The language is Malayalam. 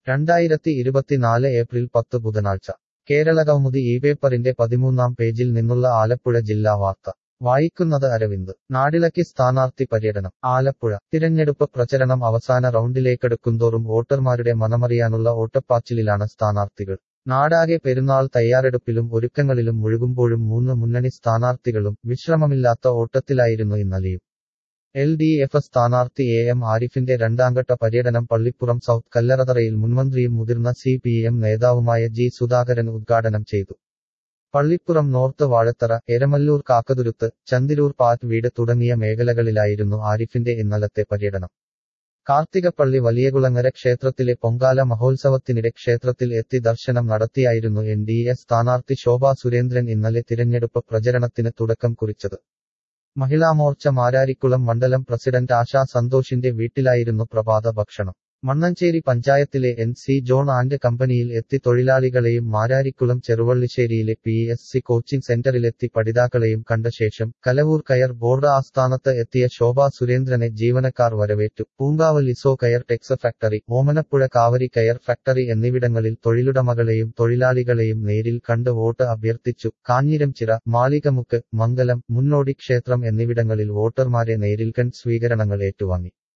രണ്ടായിരത്തി ഇരുപത്തിനാല് ഏപ്രിൽ പത്ത് ബുധനാഴ്ച കേരളകൗമുദി ഈ പേപ്പറിന്റെ പതിമൂന്നാം പേജിൽ നിന്നുള്ള ആലപ്പുഴ ജില്ലാ വാർത്ത വായിക്കുന്നത് അരവിന്ദ് നാടിളക്കി സ്ഥാനാർത്ഥി പര്യടനം ആലപ്പുഴ തിരഞ്ഞെടുപ്പ് പ്രചരണം അവസാന റൗണ്ടിലേക്കെടുക്കുന്തോറും വോട്ടർമാരുടെ മനമറിയാനുള്ള ഓട്ടപ്പാച്ചിലിലാണ് സ്ഥാനാർത്ഥികൾ നാടാകെ പെരുന്നാൾ തയ്യാറെടുപ്പിലും ഒരുക്കങ്ങളിലും മുഴുകുമ്പോഴും മൂന്ന് മുന്നണി സ്ഥാനാർത്ഥികളും വിശ്രമമില്ലാത്ത ഓട്ടത്തിലായിരുന്നു ഇന്നലെയും എൽ ഡി എഫ് സ്ഥാനാർത്ഥി എ എം ആരിഫിന്റെ രണ്ടാംഘട്ട പര്യടനം പള്ളിപ്പുറം സൗത്ത് കല്ലറതറയിൽ മുൻമന്ത്രിയും മുതിർന്ന സി പി എം നേതാവുമായ ജി സുധാകരൻ ഉദ്ഘാടനം ചെയ്തു പള്ളിപ്പുറം നോർത്ത് വാഴത്തറ എരമല്ലൂർ കാക്കതുരുത്ത് ചന്തിരൂർ പാറ്റ് വീട് തുടങ്ങിയ മേഖലകളിലായിരുന്നു ആരിഫിന്റെ ഇന്നലത്തെ പര്യടനം കാർത്തികപ്പള്ളി വലിയകുളങ്ങര ക്ഷേത്രത്തിലെ പൊങ്കാല മഹോത്സവത്തിനിടെ ക്ഷേത്രത്തിൽ എത്തി ദർശനം നടത്തിയായിരുന്നു എൻ ഡി എ സ്ഥാനാർത്ഥി ശോഭാ സുരേന്ദ്രൻ ഇന്നലെ തിരഞ്ഞെടുപ്പ് പ്രചരണത്തിന് തുടക്കം കുറിച്ചത് മഹിളാമോർച്ച മാരാരിക്കുളം മണ്ഡലം പ്രസിഡന്റ് ആശാ സന്തോഷിന്റെ വീട്ടിലായിരുന്നു പ്രഭാത ഭക്ഷണം മണ്ണഞ്ചേരി പഞ്ചായത്തിലെ എൻ സി ജോൺ ആൻഡ് കമ്പനിയിൽ എത്തി തൊഴിലാളികളെയും മാരാരിക്കുളം ചെറുവള്ളിശ്ശേരിയിലെ പി എസ് സി കോച്ചിംഗ് സെന്ററിലെത്തി പഠിതാക്കളെയും കണ്ട ശേഷം കലവൂർ കയർ ബോർഡ് ആസ്ഥാനത്ത് എത്തിയ ശോഭാ സുരേന്ദ്രനെ ജീവനക്കാർ വരവേറ്റു പൂങ്കാവൽ ഇസോ കയർ ടെക്സ് ഫാക്ടറി ഓമനപ്പുഴ കാവരി കയർ ഫാക്ടറി എന്നിവിടങ്ങളിൽ തൊഴിലുടമകളെയും തൊഴിലാളികളെയും നേരിൽ കണ്ട് വോട്ട് അഭ്യർത്ഥിച്ചു കാഞ്ഞിരംചിറ മാളികമുക്ക് മംഗലം മുന്നോടി ക്ഷേത്രം എന്നിവിടങ്ങളിൽ വോട്ടർമാരെ നേരിൽ കണ്ട് സ്വീകരണങ്ങൾ ഏറ്റുവാങ്ങി